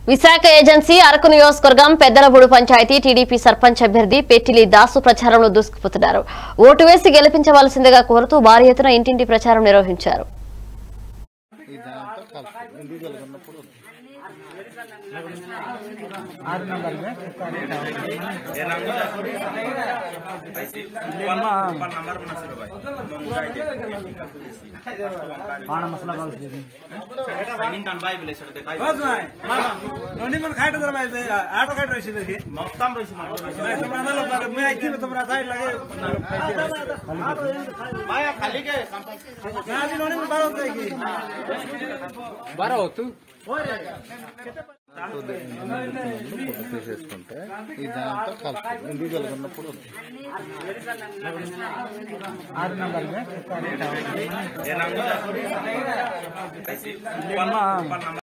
Visakha agency Araku నియోజకవర్గం పెద్దలబూడు panchayat TDP sarpanch అభ్యర్థి పెట్టిలి దాసు ప్రచారంలో దూసుకుపోతున్నారు ఓటు వేసి గెలిపించవలసిందిగా కోరుతూ భారీ ఎత్తున ఇంటింటి ప్రచారం నిర్వహించారు पाना मसला बाल दे दी बस नाही दोन्ही पण खायचं जरा माहिती आठ खायचं रशी तशी मी ऐकली तुम्हाला साईड लागे दोन्ही पण बरं होतं की बारा हो तू తీసేసుకుంటే ఇదంతా కలుపుతుంది ఇంటికి వెళ్ళకున్నప్పుడు ఆరు నంబర్ में